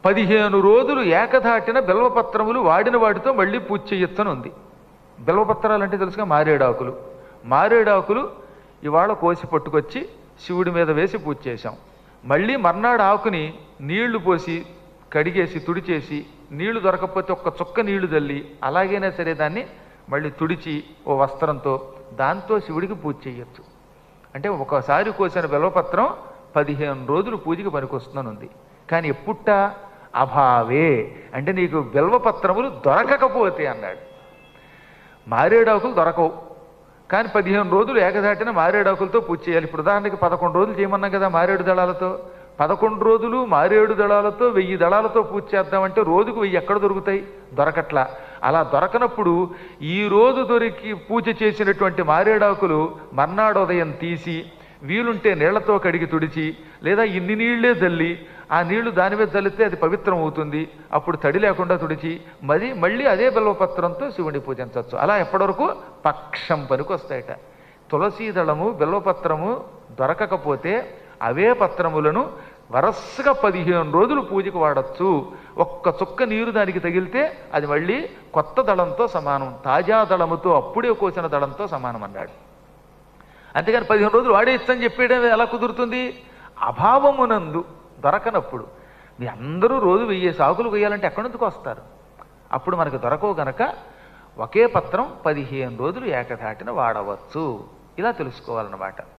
పదిహేను రోజులు ఏకధాటిన బిల్వపత్రములు వాడిన వాటితో మళ్ళీ పూజ చేయొచ్చని ఉంది బిల్వపత్రాలు అంటే తెలుసుగా మారేడాకులు మారేడాకులు ఇవాళ కోసి పట్టుకొచ్చి శివుడి మీద వేసి పూజ చేశాం మళ్ళీ మర్నాడు ఆకుని నీళ్లు పోసి కడిగేసి తుడిచేసి నీళ్లు దొరకకపోతే ఒక్క చుక్క నీళ్లు తల్లి అలాగైనా సరే దాన్ని మళ్ళీ తుడిచి ఓ వస్త్రంతో దాంతో శివుడికి పూజ చేయొచ్చు అంటే ఒకసారి కోసిన బెలవపత్రం పదిహేను రోజులు పూజకి పనికొస్తుందని ఉంది కానీ ఎప్పుట్ట అభావే అంటే నీకు బెల్వపత్రములు దొరకకపోతే అన్నాడు మారేడాకులు దొరకవు కానీ పదిహేను రోజులు ఏకదాటిన మారేడాకులతో పూజ చేయాలి ఇప్పుడు ఉదాహరణకి పదకొండు రోజులు చేయమన్నాం కదా మారేడు దళాలతో పదకొండు రోజులు మారేడు దళాలతో వెయ్యి దళాలతో పూజ చేద్దామంటే రోజుకు వెయ్యి ఎక్కడ దొరుకుతాయి దొరకట్లా అలా దొరకనప్పుడు ఈ రోజు దొరికి పూజ చేసినటువంటి మారేడాకులు మర్నాడు ఉదయం తీసి వీలుంటే నీళ్లతో కడిగి తుడిచి లేదా ఇన్ని నీళ్లే జల్లి ఆ నీళ్లు దాని మీద చల్లితే అది పవిత్రం అవుతుంది అప్పుడు తడి లేకుండా తుడిచి మరి మళ్ళీ అదే బిల్వపత్రంతో శివుని పూజించవచ్చు అలా ఎప్పటివరకు పక్షం పనికి వస్తాయట తులసీ దళము బిల్వపత్రము దొరకకపోతే అవే పత్రములను వరసగా పదిహేను రోజులు పూజకు వాడచ్చు ఒక్క చుక్క నీరు దానికి తగిలితే అది మళ్ళీ కొత్త దళంతో సమానం తాజా దళముతో అప్పుడే కోసిన దళంతో సమానం అన్నాడు అంతేగాని పదిహేను రోజులు వాడేయచ్చని చెప్పేయడం ఎలా కుదురుతుంది అభావమునందు దొరకనప్పుడు మీ అందరూ రోజు వెయ్యి సాకులు కొయ్యాలంటే ఎక్కడి నుంచి వస్తారు అప్పుడు మనకు దొరకవు గనక ఒకే పత్రం పదిహేను రోజులు ఏకధాటిన వాడవచ్చు ఇలా తెలుసుకోవాలన్నమాట